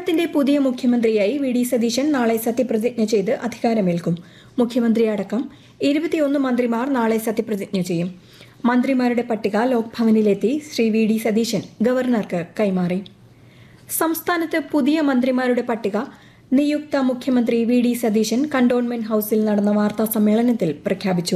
കേരളത്തിന്റെ പുതിയ മുഖ്യമന്ത്രിയായി വി ഡി സതീശൻ നാളെ സത്യപ്രതിജ്ഞ ചെയ്ത് അധികാരമേൽക്കും മുഖ്യമന്ത്രി അടക്കം ഇരുപത്തിയൊന്ന് മന്ത്രിമാർ നാളെ സത്യപ്രതിജ്ഞ ചെയ്യും മന്ത്രിമാരുടെ പട്ടിക ലോക്ഭവനിലെത്തി ശ്രീ വി ഡി സതീശൻ ഗവർണർക്ക് കൈമാറി സംസ്ഥാനത്ത് പുതിയ മന്ത്രിമാരുടെ പട്ടിക നിയുക്ത മുഖ്യമന്ത്രി വി ഡി സതീശൻ കണ്ടോൺമെന്റ് ഹൌസിൽ നടന്ന വാർത്താ സമ്മേളനത്തിൽ പ്രഖ്യാപിച്ചു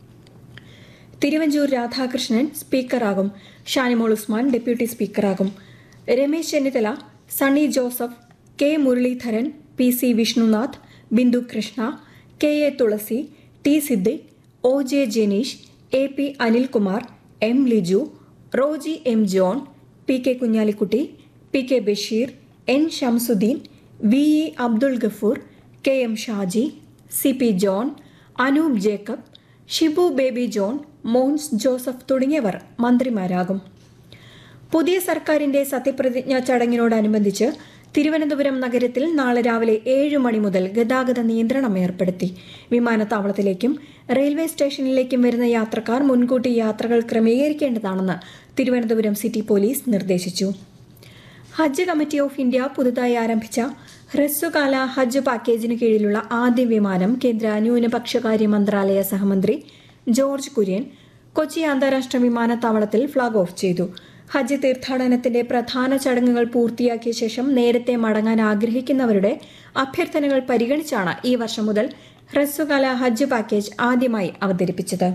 തിരുവഞ്ചൂർ രാധാകൃഷ്ണൻ സ്പീക്കറാകും ഷാനിമോൾ ഉസ്മാൻ ഡെപ്യൂട്ടി സ്പീക്കറാകും Ramesh Chennithala Sunny Joseph K Muraleedharan P C Vishnunath Bindu Krishna K A Thulasi T Siddique O J Janeesh A P Anilkumar M Liju Roji M John P K Kunhalikutty P K Basheer N Shamsuddeen V E Abdul Gafoor K M Shaji C P John Anoop Jacob Shibu Baby John Monce Joseph തുടങ്ങിയവർ മന്ത്രിമാരാകും പുതിയ സർക്കാരിന്റെ സത്യപ്രതിജ്ഞാ ചടങ്ങിനോടനുബന്ധിച്ച് തിരുവനന്തപുരം നഗരത്തിൽ നാളെ രാവിലെ ഏഴ് മണി മുതൽ ഗതാഗത നിയന്ത്രണം ഏർപ്പെടുത്തി വിമാനത്താവളത്തിലേക്കും റെയിൽവേ സ്റ്റേഷനിലേക്കും വരുന്ന യാത്രക്കാർ മുൻകൂട്ടി യാത്രകൾ ക്രമീകരിക്കേണ്ടതാണെന്ന് തിരുവനന്തപുരം സിറ്റി പോലീസ് നിർദ്ദേശിച്ചു ഹജ്ജ് കമ്മിറ്റി ഓഫ് ഇന്ത്യ പുതുതായി ആരംഭിച്ച ഹ്രസ്വകാല ഹജ്ജ് പാക്കേജിന് കീഴിലുള്ള ആദ്യ വിമാനം കേന്ദ്ര ന്യൂനപക്ഷകാര്യ മന്ത്രാലയ സഹമന്ത്രി ജോർജ് കുര്യൻ കൊച്ചി അന്താരാഷ്ട്ര വിമാനത്താവളത്തിൽ ഫ്ളാഗ് ഓഫ് ചെയ്തു ഹജ്ജ് തീർത്ഥാടനത്തിന്റെ പ്രധാന ചടങ്ങുകൾ പൂർത്തിയാക്കിയ ശേഷം നേരത്തെ മടങ്ങാൻ ആഗ്രഹിക്കുന്നവരുടെ അഭ്യർത്ഥനകൾ പരിഗണിച്ചാണ് ഈ വർഷം മുതൽ ഹ്രസ്വകാല ഹജ്ജ് പാക്കേജ് ആദ്യമായി അവതരിപ്പിച്ചത്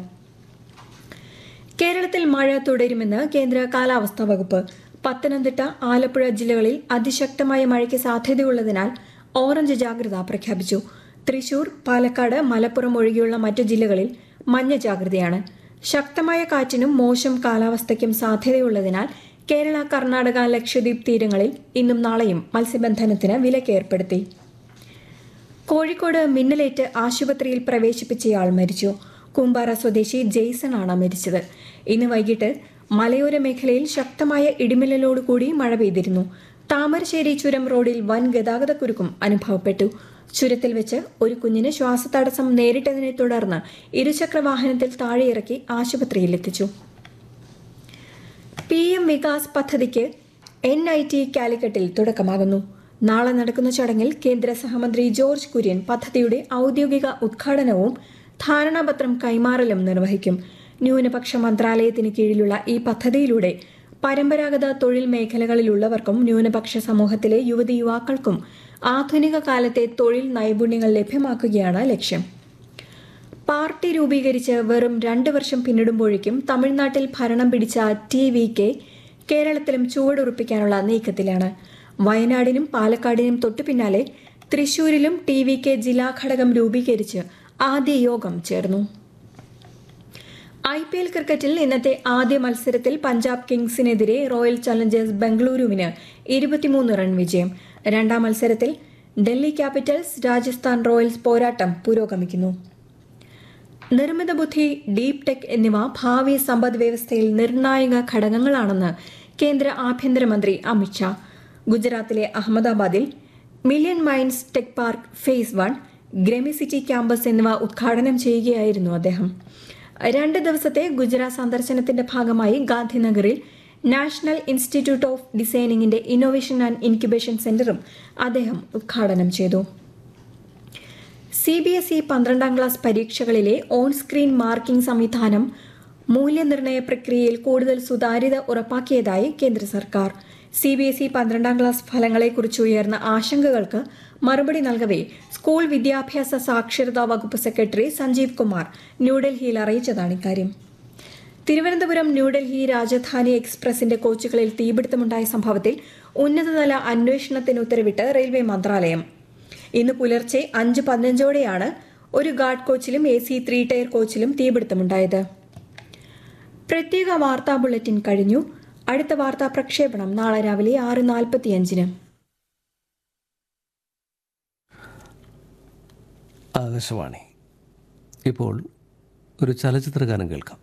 കേരളത്തിൽ മഴ തുടരുമെന്ന് കേന്ദ്ര കാലാവസ്ഥാ വകുപ്പ് പത്തനംതിട്ട ആലപ്പുഴ ജില്ലകളിൽ അതിശക്തമായ മഴയ്ക്ക് സാധ്യതയുള്ളതിനാൽ ഓറഞ്ച് ജാഗ്രത പ്രഖ്യാപിച്ചു തൃശൂർ പാലക്കാട് മലപ്പുറം ഒഴികെയുള്ള മറ്റു ജില്ലകളിൽ മഞ്ഞ ജാഗ്രതയാണ് ശക്തമായ കാറ്റിനും മോശം കാലാവസ്ഥയ്ക്കും സാധ്യതയുള്ളതിനാൽ കേരള കർണാടക ലക്ഷദ്വീപ് തീരങ്ങളിൽ ഇന്നും നാളെയും മത്സ്യബന്ധനത്തിന് വിലക്ക് ഏർപ്പെടുത്തി കോഴിക്കോട് മിന്നലേറ്റ് ആശുപത്രിയിൽ പ്രവേശിപ്പിച്ചയാൾ മരിച്ചു കൂമ്പാറ സ്വദേശി ജെയ്സൺ ആണ് മരിച്ചത് ഇന്ന് വൈകിട്ട് മലയോര മേഖലയിൽ ശക്തമായ ഇടിമിന്നലോടുകൂടി മഴ പെയ്തിരുന്നു താമരശ്ശേരി ചുരം റോഡിൽ വൻ ഗതാഗതക്കുരുക്കും അനുഭവപ്പെട്ടു ചുരത്തിൽ വെച്ച് ഒരു കുഞ്ഞിന് ശ്വാസതടസ്സം നേരിട്ടതിനെ തുടർന്ന് ഇരുചക്ര വാഹനത്തിൽ താഴെയിറക്കി ആശുപത്രിയിലെത്തിച്ചു പി എം വികാസ് പദ്ധതിക്ക് എൻ ഐ ടി കാലിക്കറ്റിൽ തുടക്കമാകുന്നു നാളെ നടക്കുന്ന ചടങ്ങിൽ കേന്ദ്ര സഹമന്ത്രി ജോർജ് കുര്യൻ പദ്ധതിയുടെ ഔദ്യോഗിക ഉദ്ഘാടനവും ധാരണാപത്രം കൈമാറലും നിർവഹിക്കും ന്യൂനപക്ഷ മന്ത്രാലയത്തിന് കീഴിലുള്ള ഈ പദ്ധതിയിലൂടെ പരമ്പരാഗത തൊഴിൽ മേഖലകളിലുള്ളവർക്കും ന്യൂനപക്ഷ സമൂഹത്തിലെ യുവതി യുവാക്കൾക്കും ആധുനിക കാലത്തെ തൊഴിൽ നൈപുണ്യങ്ങൾ ലഭ്യമാക്കുകയാണ് ലക്ഷ്യം പാർട്ടി രൂപീകരിച്ച് വെറും രണ്ട് വർഷം പിന്നിടുമ്പോഴേക്കും തമിഴ്നാട്ടിൽ ഭരണം പിടിച്ച ടി വി കെ കേരളത്തിലും ചുവടുറപ്പിക്കാനുള്ള നീക്കത്തിലാണ് വയനാടിനും പാലക്കാടിനും തൊട്ടു പിന്നാലെ തൃശൂരിലും ടി വി കെ ജില്ലാ ഘടകം രൂപീകരിച്ച് ആദ്യ യോഗം ചേർന്നു ഐ പി എൽ ക്രിക്കറ്റിൽ ഇന്നത്തെ ആദ്യ മത്സരത്തിൽ പഞ്ചാബ് കിങ്സിനെതിരെ റോയൽ ചലഞ്ചേഴ്സ് ബംഗളൂരുവിന് ഇരുപത്തിമൂന്ന് റൺ വിജയം രണ്ടാം മത്സരത്തിൽ ഡൽഹി ക്യാപിറ്റൽസ് രാജസ്ഥാൻ റോയൽസ് പോരാട്ടം പുരോഗമിക്കുന്നു നിർമ്മിത ബുദ്ധി ഡീപ് ടെക് എന്നിവ ഭാവി സമ്പദ് വ്യവസ്ഥയിൽ നിർണായക ഘടകങ്ങളാണെന്ന് കേന്ദ്ര ആഭ്യന്തരമന്ത്രി അമിത്ഷാ ഗുജറാത്തിലെ അഹമ്മദാബാദിൽ million minds tech park phase one ഗ്രമിസിറ്റി ക്യാമ്പസ് എന്നിവ ഉദ്ഘാടനം ചെയ്യുകയായിരുന്നു അദ്ദേഹം രണ്ട് ദിവസത്തെ ഗുജറാത്ത് സന്ദർശനത്തിന്റെ ഭാഗമായി ഗാന്ധിനഗറിൽ നാഷണൽ ഇൻസ്റ്റിറ്റ്യൂട്ട് ഓഫ് ഡിസൈനിങ്ങിന്റെ ഇന്നോവേഷൻ ആൻഡ് ഇൻക്യുബേഷൻ സെന്ററും അദ്ദേഹം ഉദ്ഘാടനം ചെയ്തു സി ബി എസ് ഇ പന്ത്രണ്ടാം ക്ലാസ് പരീക്ഷകളിലെ ഓൺ സ്ക്രീൻ മാർക്കിംഗ് സംവിധാനം മൂല്യനിർണ്ണയ പ്രക്രിയയിൽ കൂടുതൽ സുതാര്യത ഉറപ്പാക്കിയതായി കേന്ദ്ര സർക്കാർ സി ബി എസ് ഇ പന്ത്രണ്ടാം ക്ലാസ് ഫലങ്ങളെക്കുറിച്ച് ഉയർന്ന ആശങ്കകൾക്ക് മറുപടി നൽകവെ സ്കൂൾ വിദ്യാഭ്യാസ സാക്ഷരതാ വകുപ്പ് സെക്രട്ടറി സഞ്ജീവ് കുമാർ ന്യൂഡൽഹിയിൽ അറിയിച്ചതാണ് ഇക്കാര്യം തിരുവനന്തപുരം ന്യൂഡൽഹി രാജധാനി എക്സ്പ്രസിന്റെ കോച്ചുകളിൽ തീപിടുത്തമുണ്ടായ സംഭവത്തിൽ ഉന്നതതല അന്വേഷണത്തിന് ഉത്തരവിട്ട് റെയിൽവേ മന്ത്രാലയം ഇന്ന് പുലർച്ചെ അഞ്ച് പതിനഞ്ചോടെയാണ് ഒരു ഗാർഡ് കോച്ചിലും എ സി ത്രീ ടയർ കോച്ചിലും തീപിടുത്തമുണ്ടായത് പ്രത്യേക വാർത്താ ബുള്ളറ്റിൻ കഴിഞ്ഞു അടുത്ത വാർത്താ പ്രക്ഷേപണം നാളെ രാവിലെ ആറ് നാൽപ്പത്തിയഞ്ചിന് ആകാശവാണി ഇപ്പോൾ ഒരു ചലച്ചിത്രഗാനം കേൾക്കാം